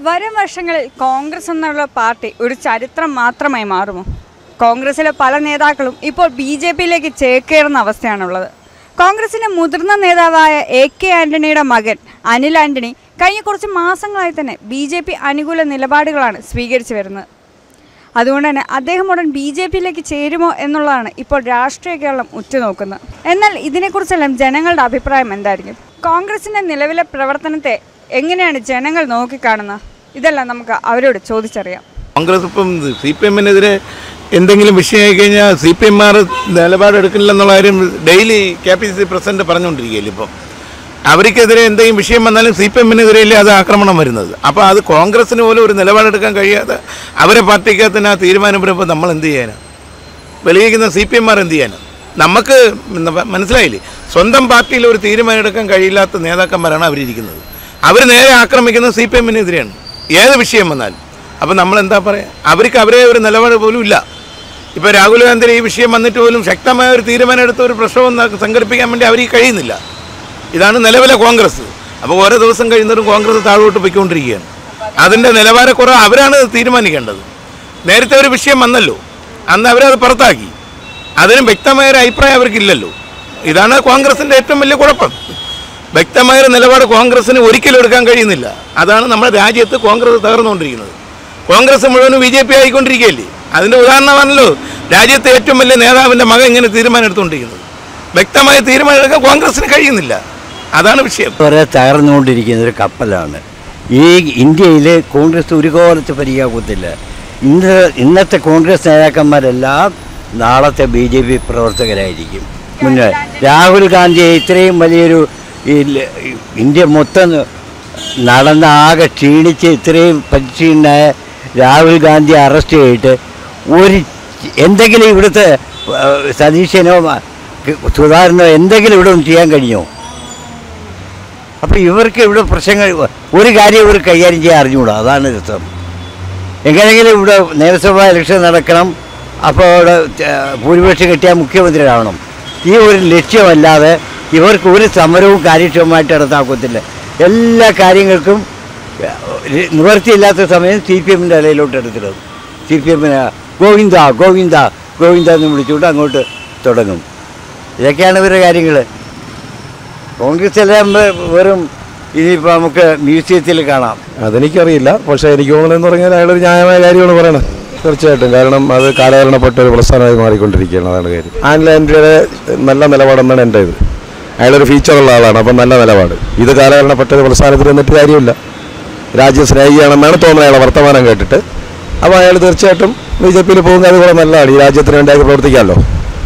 വരും വർഷങ്ങളിൽ കോൺഗ്രസ് എന്നുള്ള പാർട്ടി ഒരു ചരിത്രം മാത്രമായി മാറുമോ കോൺഗ്രസിലെ പല നേതാക്കളും ഇപ്പോൾ ബി ജെ പിയിലേക്ക് ചേക്കേറുന്ന അവസ്ഥയാണുള്ളത് കോൺഗ്രസിന്റെ മുതിർന്ന നേതാവായ എ കെ ആന്റണിയുടെ മകൻ അനിൽ ആന്റണി കഴിഞ്ഞ കുറച്ച് മാസങ്ങളായി തന്നെ ബി ജെ പി അനുകൂല നിലപാടുകളാണ് സ്വീകരിച്ചു വരുന്നത് അതുകൊണ്ട് തന്നെ അദ്ദേഹം ഉടൻ ബി ജെ പിയിലേക്ക് ചേരുമോ എന്നുള്ളതാണ് ഇപ്പോൾ രാഷ്ട്രീയ കേരളം ഉറ്റുനോക്കുന്നത് എന്നാൽ ഇതിനെക്കുറിച്ചെല്ലാം ജനങ്ങളുടെ അഭിപ്രായം എന്തായിരിക്കും കോൺഗ്രസിന്റെ നിലവിലെ പ്രവർത്തനത്തെ എങ്ങനെയാണ് ജനങ്ങൾ നോക്കിക്കാണുന്നത് ഇതെല്ലാം നമുക്ക് അവരോട് ചോദിച്ചറിയാം കോൺഗ്രസ് ഇപ്പം സി പി എമ്മിനെതിരെ എന്തെങ്കിലും വിഷയമായി കഴിഞ്ഞാൽ സി പി എംമാർ നിലപാടെടുക്കില്ലെന്നുള്ള കാര്യം daily K P C C president പറഞ്ഞുകൊണ്ടിരിക്കുകയല്ലേ ഇപ്പം അവർക്കെതിരെ എന്തെങ്കിലും വിഷയം വന്നാലും സി പി എമ്മിനെതിരെയല്ലേ അത് ആക്രമണം വരുന്നത് അപ്പോൾ അത് കോൺഗ്രസ്സിന് പോലും ഒരു നിലപാടെടുക്കാൻ കഴിയാതെ അവരെ പാർട്ടിക്കകത്തിന് ആ തീരുമാനം വരുമ്പോൾ നമ്മൾ എന്ത് ചെയ്യാനാണ് വെളിയിക്കുന്ന സി പി എംമാർ എന്ത് ചെയ്യാനാണ് നമുക്ക് മ- മനസ്സിലായില്ലേ സ്വന്തം പാർട്ടിയിൽ ഒരു തീരുമാനം എടുക്കാൻ കഴിയില്ലാത്ത നേതാക്കന്മാരാണ് അവരിയ്ക്കുന്നത് അവർ നേരെ ആക്രമിക്കുന്നത് സി പി എമ്മിനെതിരെയാണ് ഏത് വിഷയം വന്നാലും അപ്പോൾ നമ്മൾ എന്താ പറയുക അവർക്ക് അവരെ ഒരു നിലപാട് പോലും ഇല്ല ഇപ്പോൾ രാഹുൽ ഗാന്ധി ഈ വിഷയം വന്നിട്ട് പോലും ശക്തമായ ഒരു തീരുമാനം എടുത്ത ഒരു പ്രശ്നവും ന- സംഘടിപ്പിക്കാൻ വേണ്ടി അവർക്ക് കഴിയുന്നില്ല ഇതാണ് നിലവിലെ കോൺഗ്രസ് അപ്പോൾ ഓരോ ദിവസം കഴിയുന്നതും കോൺഗ്രസ് താഴോട്ട് പോയിക്കൊണ്ടിരിക്കുകയാണ് അതിൻ്റെ നിലവാരക്കുറവ് അവരാണ് തീരുമാനിക്കേണ്ടത് നേരത്തെ ഒരു വിഷയം വന്നല്ലോ അന്ന് അവരത് പുറത്താക്കി അതിന് വ്യക്തമായ ഒരു അഭിപ്രായം അവർക്കില്ലല്ലോ ഇതാണ് കോൺഗ്രസിൻ്റെ ഏറ്റവും വലിയ കുഴപ്പം വ്യക്തമായ ഒരു നിലപാട് കോൺഗ്രസിന് ഒരിക്കലും എടുക്കാൻ കഴിയുന്നില്ല അതാണ് നമ്മുടെ രാജ്യത്ത് കോൺഗ്രസ് തകർന്നുകൊണ്ടിരിക്കുന്നത് കോൺഗ്രസ് മുഴുവനും ബി ജെ പി ആയിക്കൊണ്ടിരിക്കുകയല്ലേ അതിൻ്റെ ഉദാഹരണമാണല്ലോ രാജ്യത്തെ ഏറ്റവും വലിയ നേതാവിൻ്റെ മകൻ ഇങ്ങനെ തീരുമാനം എടുത്തുകൊണ്ടിരിക്കുന്നത് വ്യക്തമായ തീരുമാനം എടുക്കാൻ കോൺഗ്രസിന് കഴിയുന്നില്ല അതാണ് വിഷയം കുറെ തകർന്നുകൊണ്ടിരിക്കുന്ന ഒരു കപ്പലാണ് ഈ ഇന്ത്യയിൽ കോൺഗ്രസ് ഒരു കോലത്ത് പരിചയാക്കത്തില്ല ഇന്ന് ഇന്നത്തെ കോൺഗ്രസ് നേതാക്കന്മാരെല്ലാം നാളത്തെ ബി ജെ പി പ്രവർത്തകരായിരിക്കും മുന്നേ രാഹുൽ ഗാന്ധിയെ ഇത്രയും വലിയൊരു ഈ ല- ഇന്ത്യ മൊത്തം നടന്ന ആകെ ക്ഷീണിച്ച് ഇത്രയും പരിശീലനായ രാഹുൽ ഗാന്ധി അറസ്റ്റ് ചെയ്തിട്ട് ഒരു എന്തെങ്കിലും ഇവിടുത്തെ ആ, സതീശനോ ആ, സുധാകരനോ എന്തെങ്കിലും ഇവിടെ ഒന്ന് ചെയ്യാൻ കഴിഞ്ഞോ അപ്പോൾ ഇവർക്ക് ഇവിടെ പ്രശ്നങ്ങൾ ഒരു കാര്യം ഇവർ കൈകാര്യം ചെയ്യാൻ അറിഞ്ഞുകൂടാ അതാണ് രസം എങ്ങനെയെങ്കിലും ഇവിടെ നിയമസഭാ ഇലക്ഷൻ നടക്കണം അപ്പോൾ അവിടെ ഏഹ്, ഭൂരിപക്ഷം കിട്ടിയാൽ മുഖ്യമന്ത്രിയാവണം ഈ ഒരു ലക്ഷ്യമല്ലാതെ ഇവർക്ക് ഒരു സമരവും കാര്യക്ഷമമായിട്ട് നടത്താക്കത്തില്ല എല്ലാ കാര്യങ്ങൾക്കും ഏഹ്, നിവൃത്തിയില്ലാത്ത സമയം സി പി എമ്മിൻ്റെ ഇടയിലോട്ട് എടുത്തിടും സി പി എമ്മിന് ഗോവിന്ദ ഗോവിന്ദ ഗോവിന്ദ എന്ന് വിളിച്ചുകൊണ്ട് അങ്ങോട്ട് തുടങ്ങും ഇതൊക്കെയാണ് ഇവരുടെ കാര്യങ്ങൾ കോൺഗ്രസ് എല്ലാം വെ- വെറും ഇനിയിപ്പോൾ നമുക്ക് മ്യൂസിയത്തിൽ കാണാം അതെനിക്കറിയില്ല പക്ഷേ എനിക്ക് തോന്നുന്നതെന്ന് പറഞ്ഞാൽ അയാളൊരു ന്യായമായ കാര്യമാണ് പറയണത് തീർച്ചയായിട്ടും കാരണം അത് കാലഹരണപ്പെട്ട ഒരു പ്രസ്ഥാനമായി മാറിക്കൊണ്ടിരിക്കുകയാണ് അതാണ് കാര്യം ആൻലാൻഡിയുടെ നല്ല നിലപാടെന്നാണ് എൻ്റെ ഇത് അയാളൊരു ഫീച്ചറുള്ള ആളാണ് അപ്പം നല്ല നിലപാട് ഇത് കാലഹരണപ്പെട്ട ഒരു പ്രസ്ഥാനത്തിൽ നിന്നിട്ട് കാര്യമില്ല രാജ്യം സ്നേഹിയാണെന്നാണ് തോന്നുന്നത് അയാളെ വർത്തമാനം കേട്ടിട്ട് അപ്പോൾ അയാൾ തീർച്ചയായിട്ടും ബി ജെ പിയിൽ പോകുന്നത് അതുപോലെ നല്ലതാണ് ഈ രാജ്യത്തിന് വേണ്ടി അയാൾക്ക് പ്രവർത്തിക്കാമല്ലോ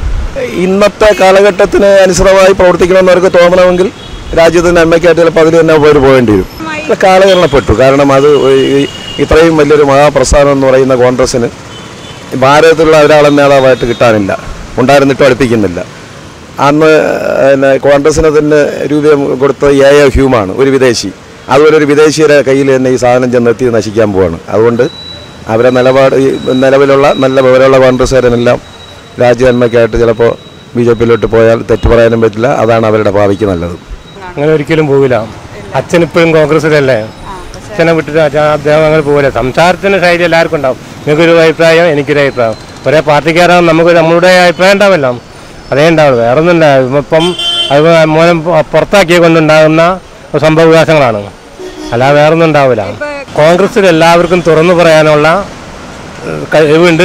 ഇന്നത്തെ കാലഘട്ടത്തിന് അനുസൃതമായി പ്രവർത്തിക്കണമെന്നവർക്ക് തോന്നണമെങ്കിൽ രാജ്യത്തിന് നന്മയ്ക്കായിട്ട് ചിലപ്പോൾ അതിൽ തന്നെ അവർ പോകേണ്ടി വരും ഇത് കാലഹരണപ്പെട്ടു കാരണം അത് ഈ ഇത്രയും വലിയൊരു മഹാപ്രസ്ഥാനം എന്ന് പറയുന്ന കോൺഗ്രസ്സിന് ഭാരതത്തിലുള്ള ഒരാളെ നേതാവായിട്ട് കിട്ടാനില്ല ഉണ്ടായിരുന്നിട്ടും അടുപ്പിക്കുന്നില്ല അന്ന് പിന്നെ കോൺഗ്രസ്സിന് തന്നെ രൂപം കൊടുത്ത എ എ ഹ്യൂമാണ് ഒരു വിദേശി അതുപോലെ ഒരു വിദേശിയുടെ കയ്യിൽ തന്നെ ഈ സാധനം ചെന്നെത്തി നശിക്കാൻ പോവാണ് അതുകൊണ്ട് അവരെ നിലപാട് ഈ നിലവിലുള്ള നല്ല വിവരമുള്ള കോൺഗ്രസ്സുകാരനെല്ലാം രാജ്യനന്മയ്ക്കായിട്ട് ചിലപ്പോൾ ബി ജെ പിയിലോട്ട് പോയാൽ തെറ്റ് പറയാനും പറ്റില്ല അതാണ് അവരുടെ ഭാവിക്ക് നല്ലത് അങ്ങനെ ഒരിക്കലും പോവില്ല അച്ഛൻ ഇപ്പോഴും കോൺഗ്രസ്സിലല്ലേ അച്ഛനെ വിട്ടിട്ട് അച്ഛൻ അദ്ദേഹം അങ്ങനെ പോവില്ല സംസാരത്തിന് ശൈലി എല്ലാവർക്കും ഉണ്ടാവും നിങ്ങൾക്കൊരു അഭിപ്രായം എനിക്കൊരു അഭിപ്രായം ഒരേ പാർട്ടിക്കാരാകും നമുക്ക് നമ്മളുടെ അഭിപ്രായം ഉണ്ടാവല്ലോ അതേ ഉണ്ടാവുള്ളൂ വേറെ ഒന്നും ഉണ്ടാവും ഇപ്പം അത് മൂലം പുറത്താക്കിയ കൊണ്ടുണ്ടാകുന്ന സംഭവ വികാസങ്ങളാണ് അല്ലാതെ വേറെ ഒന്നും ഉണ്ടാവില്ല കോൺഗ്രസ്സിൽ എല്ലാവർക്കും തുറന്നു പറയാനുള്ള ഏഹ്, കഴിവുണ്ട്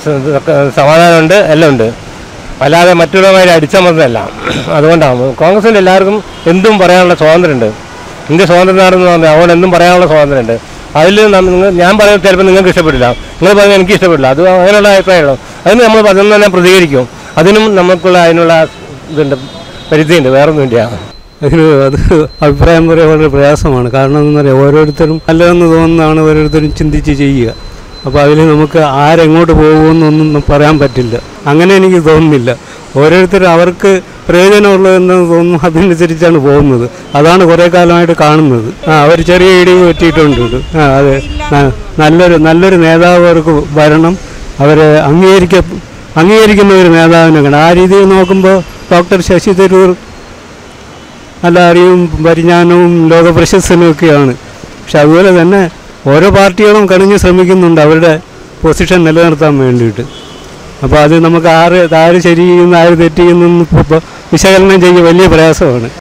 സമാധാനമുണ്ട് എല്ലാം ഉണ്ട് അല്ലാതെ മറ്റുള്ളവരെ അടിച്ചമർന്നല്ല അതുകൊണ്ടാണ് കോൺഗ്രസിൽ എല്ലാവർക്കും എന്തും പറയാനുള്ള സ്വാതന്ത്ര്യമുണ്ട് ഇന്ത്യ സ്വാതന്ത്ര്യ നാടെന്ന് പറഞ്ഞാൽ അതുകൊണ്ട് എന്തും പറയാനുള്ള സ്വാതന്ത്ര്യമുണ്ട് അതിൽ നിങ്ങൾ ഞാൻ പറയുന്നത് ചിലപ്പോൾ നിങ്ങൾക്ക് ഇഷ്ടപ്പെടില്ല നിങ്ങൾ പറയുന്നത് എനിക്ക് ഇഷ്ടപ്പെടില്ല അത് അങ്ങനെയുള്ള അഭിപ്രായമുള്ളൂ അതിന് നമ്മൾ അതിന് തന്നെ പ്രതികരിക്കും അതിനും നമുക്കുള്ള അതിനുള്ള ഇതുണ്ട് പരിധിയുണ്ട് വേറൊന്നുമില്ല അതിന് അത് അഭിപ്രായം പറയാൻ വളരെ പ്രയാസമാണ് കാരണം എന്താ പറയുക ഓരോരുത്തരും നല്ലതെന്ന് തോന്നുന്നതാണ് ഓരോരുത്തരും ചിന്തിച്ച് ചെയ്യുക അപ്പോൾ അതിൽ നമുക്ക് ആരെങ്ങോട്ട് പോകുമെന്നൊന്നും പറയാൻ പറ്റില്ല അങ്ങനെ എനിക്ക് തോന്നുന്നില്ല ഓരോരുത്തരും അവർക്ക് പ്രയോജനമുള്ളതെന്ന് തോന്നുന്നു അതനുസരിച്ചാണ് പോകുന്നത് അതാണ് കുറേ കാലമായിട്ട് കാണുന്നത് ആ അവർ ചെറിയ ഇടിവ് പറ്റിയിട്ടുണ്ട് ഇത്. ആ അതെ ന- നല്ലൊരു നല്ലൊരു നേതാവ് അവർക്ക് വരണം അവരെ അംഗീകരിക്ക അംഗീകരിക്കുന്ന ഒരു നേതാവിനെ കാണാം ആ രീതിയിൽ നോക്കുമ്പോൾ ഡോക്ടർ ശശി തരൂർ നല്ല അറിവും പരിജ്ഞാനവും ലോകപ്രശസ്തനും ഒക്കെയാണ് പക്ഷെ അതുപോലെ തന്നെ ഓരോ പാർട്ടികളും കണിഞ്ഞ് ശ്രമിക്കുന്നുണ്ട് അവരുടെ പൊസിഷൻ നിലനിർത്താൻ വേണ്ടിയിട്ട് അപ്പോൾ അത് നമുക്ക് ആര് ആര് ശരിയെന്ന് ആര് തെറ്റിയെന്നൊന്നും ഇപ്പോൾ വിശകലനം ചെയ്യുക വലിയ പ്രയാസമാണ്